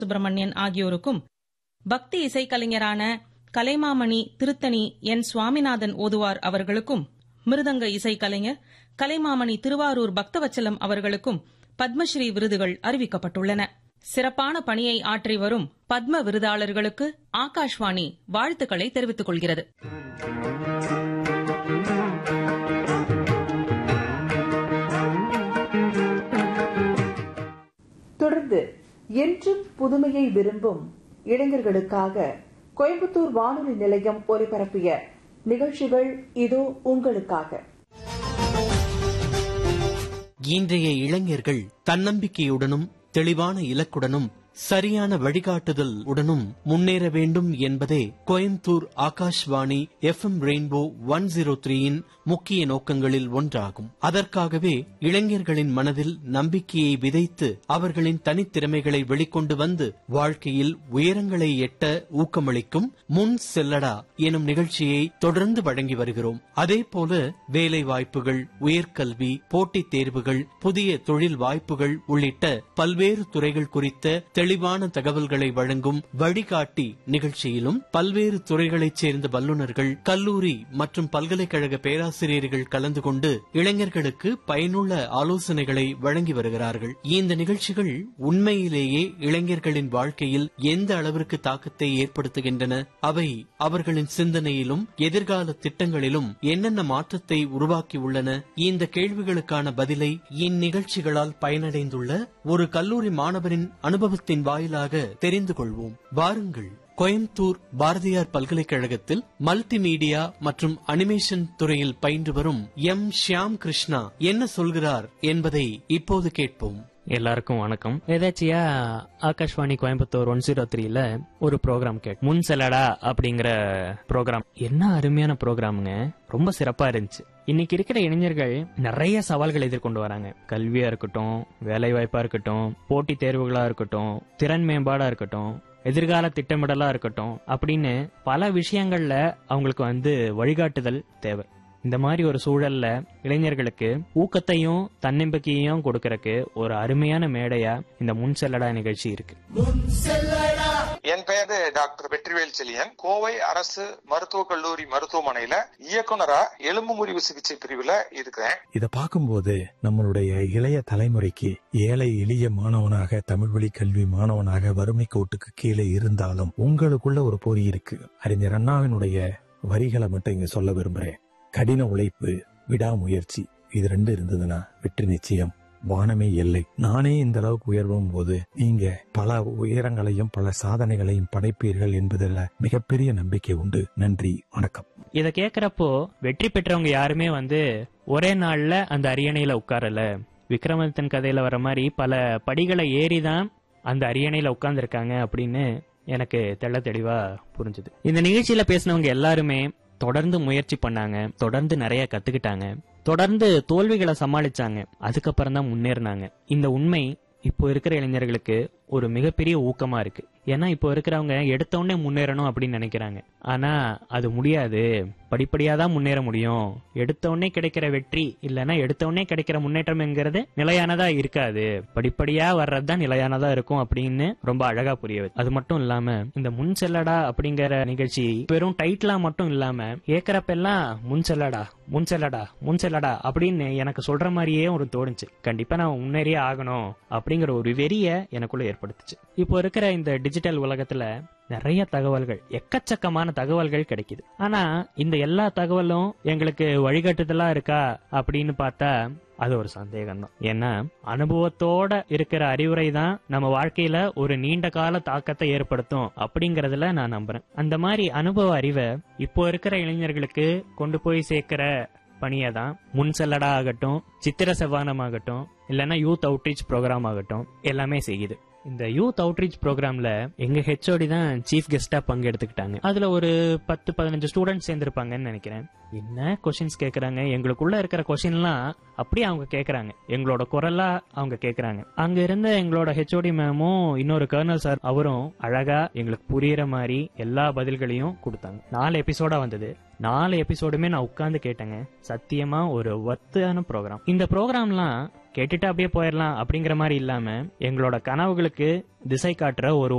சுப்பிரமணியன் ஆகியோருக்கும் பக்தி இசைக்கலைஞரான கலைமாமணி திருத்தணி என் சுவாமிநாதன் ஓதுவார் அவர்களுக்கும் மிருதங்க இசைக்கலைஞர் கலைமாமணி திருவாரூர் பக்தவச்சலம் அவர்களுக்கும் பத்மஸ்ரீ விருதுகள் அறிவிக்கப்பட்டுள்ளன சிறப்பான பணியை ஆற்றி வரும் பத்ம விருதாளர்களுக்கு ஆகாஷ்வாணி வாழ்த்துக்களை தெரிவித்துக் கொள்கிறது தொடர்ந்து என்றும் புதுமையை விரும்பும் இளைஞர்களுக்காக கோயம்புத்தூர் வானொலி நிலையம் ஒலிபரப்பிய நிகழ்ச்சிகள் இதோ உங்களுக்காக இன்றைய இளைஞர்கள் தன்னம்பிக்கையுடனும் தெளிவான இலக்குடனும் சரியான வழிகாட்டுதல் உடனும் முன்னேற வேண்டும் என்பதே Coimbatore Akashvani F M rainbow one zero த்ரீயின் முக்கிய நோக்கங்களில் ஒன்றாகும் அதற்காகவே இளைஞர்களின் மனதில் நம்பிக்கையை விதைத்து அவர்களின் தனித்திறமைகளை வெளிக்கொண்டு வந்து வாழ்க்கையில் உயரங்களை எட்ட ஊக்கமளிக்கும் முன் செல்லடா எனும் நிகழ்ச்சியை தொடர்ந்து வழங்கி வருகிறோம் அதே போல வேலை வாய்ப்புகள் உயர்கல்வி போட்டித் தேர்வுகள் புதிய தொழில் வாய்ப்புகள் உள்ளிட்ட பல்வேறு துறைகள் குறித்த தெளிவான தகவல்களை வழங்கும் வழிகாட்டி நிகழ்ச்சியிலும் பல்வேறு துறைகளைச் சேர்ந்த வல்லுநர்கள் கல்லூரி மற்றும் பல்கலைக்கழக பேராசிரியர்கள் கலந்து கொண்டு இளைஞர்களுக்கு பயனுள்ள ஆலோசனைகளை வழங்கி வருகிறார்கள் இந்த நிகழ்ச்சிகள் உண்மையிலேயே இளைஞர்களின் வாழ்க்கையில் எந்த அளவிற்கு தாக்கத்தை ஏற்படுத்துகின்றன அவை அவர்களின் சிந்தனையிலும் எதிர்கால திட்டங்களிலும் என்னென்ன மாற்றத்தை உருவாக்கியுள்ளன இந்த கேள்விகளுக்கான பதிலை இந்நிகழ்ச்சிகளால் பயனடைந்துள்ள ஒரு கல்லூரி மாணவரின் அனுபவத்தின் வாயிலாக தெரிந்து கொள்வோம் வாருங்கள் கோயம்புத்தூர் பாரதியார் பல்கலைக்கழகத்தில் மல்டிமீடியா மற்றும் அனிமேஷன் துறையில் பயின்று வரும் எம் ஷியாம் கிருஷ்ணா என்ன சொல்கிறார் என்பதை இப்போது கேட்போம் எல்லாருக்கும் வணக்கம் எதாச்சியா ஆகாஷ்வாணி கோயம்புத்தூர் ஒன் ஜீரோ த்ரீல ஒரு ப்ரோக்ராம் கேட் முன் செல்லடா அப்படிங்கிற ப்ரோக்ராம் என்ன அருமையான ப்ரோக்ராமுங்க ரொம்ப சிறப்பா இருந்துச்சு இன்னைக்கு இருக்கிற இளைஞர்கள் நிறைய சவால்கள் எதிர்கொண்டு வராங்க கல்வியா இருக்கட்டும் வேலை வாய்ப்பா இருக்கட்டும் போட்டி தேர்வுகளா இருக்கட்டும் திறன் மேம்பாடா இருக்கட்டும் எதிர்கால திட்டமிடலா இருக்கட்டும் அப்படின்னு பல விஷயங்கள்ல அவங்களுக்கு வந்து வழிகாட்டுதல் தேவை இந்த மாதிரி ஒரு சூழல்ல இளைஞர்களுக்கு ஊக்கத்தையும் தன்னம்பிக்கையையும் கொடுக்கறக்கு ஒரு அருமையான மேடையா இந்த முன் செல்லடா நிகழ்ச்சி இருக்கு என் பெயர் டாக்டர் வெற்றிவேல் செழியன் கோவை அரசு மருத்துவக் கல்லூரி மருத்துவமனையில இயக்குனரா எலும்பு முறிவு சிகிச்சை பிரிவுல இருக்கிறேன் இத பார்க்கும்போது நம்மளுடைய இளைய தலைமுறைக்கு ஏழை எளிய மாணவனாக தமிழ் வழி கல்வி மாணவனாக வறுமை கோட்டுக்கு கீழே இருந்தாலும் உங்களுக்குள்ள ஒரு பொறி இருக்கு அறிஞர் அண்ணாவினுடைய வரிகளை மட்டும் இங்க சொல்ல விரும்புறேன் கடின உழைப்பு விடாமுயற்சி இது ரெண்டு இருந்ததுன்னா வெற்றி நிச்சயம் வானமே எல்லை நானே இந்த அளவுக்கு உயர்வும் போது நீங்க பல உயரங்களையும் பல சாதனைகளையும் படைப்பீர்கள் என்பதில் மிகப்பெரிய நம்பிக்கை உண்டு நன்றி வணக்கம் இத கேக்குறப்போ வெற்றி பெற்றவங்க யாருமே வந்து ஒரே நாள்ல அந்த அரியணையில உட்காரல விக்ரமாதித்தன் கதையில வர மாதிரி பல படிகளை ஏறிதான் அந்த அரியணையில உட்கார்ந்துருக்காங்க அப்படின்னு எனக்கு தெள்ள தெளிவா புரிஞ்சுது இந்த நிகழ்ச்சியில பேசினவங்க எல்லாருமே தொடர்ந்து முயற்சி பண்ணாங்க தொடர்ந்து நிறைய கத்துக்கிட்டாங்க தொடர்ந்து தோல்விகளை சமாளிச்சாங்க அதுக்கப்புறம் தான் முன்னேறினாங்க இந்த உண்மை இப்போ இருக்கிற இளைஞர்களுக்கு ஒரு மிகப்பெரிய ஊக்கமா இருக்கு ஏன்னா இப்போ இருக்கிறவங்க எடுத்த உடனே முன்னேறணும் அப்படின்னு நினைக்கிறாங்க ஆனா அது முடியாது படிப்படியா தான் முன்னேற முடியும் எடுத்த உடனே கிடைக்கிற வெற்றி இல்லைன்னா எடுத்த உடனே கிடைக்கிற முன்னேற்றம்ங்கிறது நிலையானதா இருக்காது படிப்படியா வர்றதுதான் நிலையானதா இருக்கும் அப்படின்னு ரொம்ப அழகா புரிய வைச்சு. அது மட்டும் இல்லாம இந்த முன் செல்லடா அப்படிங்கிற நிகழ்ச்சி வெறும் டைட்டிலா மட்டும் இல்லாம கேக்குறப்பெல்லாம் முன் செல்லடா முன் செல்லடா முன் செல்லடா அப்படின்னு எனக்கு சொல்ற மாதிரியே ஒரு தோணுச்சு கண்டிப்பா நான் முன்னேறியே ஆகணும் அப்படிங்கிற ஒரு வெறிய எனக்குள்ள ஏற்படுத்துச்சு இப்போ இருக்கிற இந்த டிஜிட்டல் உலகத்துல நிறைய தகவல்கள் எக்கச்சக்கமான தகவல்கள் கிடைக்குது ஆனா இந்த எல்லா தகவலும் எங்களுக்கு வழிகாட்டுதலா இருக்கா அப்படின்னு பார்த்தா அது ஒரு சந்தேகம் தான் ஏன்னா அனுபவத்தோட இருக்கிற அறிவுரை தான் நம்ம வாழ்க்கையில ஒரு நீண்ட கால தாக்கத்தை ஏற்படுத்தும் அப்படிங்கறதுல நான் நம்புறேன் அந்த மாதிரி அனுபவ அறிவை இப்போ இருக்கிற இளைஞர்களுக்கு கொண்டு போய் சேர்க்கிற பணியை தான் முன் செல்லடா ஆகட்டும் சித்திர செவ்வானம் ஆகட்டும் இல்லைன்னா யூத் அவுட்ரீச் ப்ரோக்ராம் ஆகட்டும் எல்லாமே செய்யுது இந்த யூத் அவுட்ரீச் ப்ரோக்ராம்ல எங்க ஹெச்ஓடி தான் சீஃப் கெஸ்டா பங்கெடுத்துக்கிட்டாங்க அதுல ஒரு பத்து பதினஞ்சு ஸ்டூடெண்ட்ஸ் சேர்ந்திருப்பாங்கன்னு நினைக்கிறேன் என்ன கொஸ்டின்ஸ் கேக்குறாங்க எங்களுக்குள்ள இருக்கிற கொஸ்டின்லாம் அப்படியே அவங்க கேக்குறாங்க எங்களோட குரலா அவங்க கேக்குறாங்க அங்க இருந்த எங்களோட ஹெச்ஓடி மேமும் இன்னொரு கர்னல் சார் அவரும் அழகா எங்களுக்கு புரியுற மாதிரி எல்லா பதில்களையும் கொடுத்தாங்க நாலு எபிசோடா வந்தது நாலு எபிசோடுமே நான் உட்கார்ந்து கேட்டேங்க சத்தியமா ஒரு ஒர்த்தான ப்ரோக்ராம் இந்த ப்ரோக்ராம்லாம் கேட்டுட்டு அப்படியே போயிடலாம் அப்படிங்கிற மாதிரி இல்லாம எங்களோட கனவுகளுக்கு திசை காட்டுற ஒரு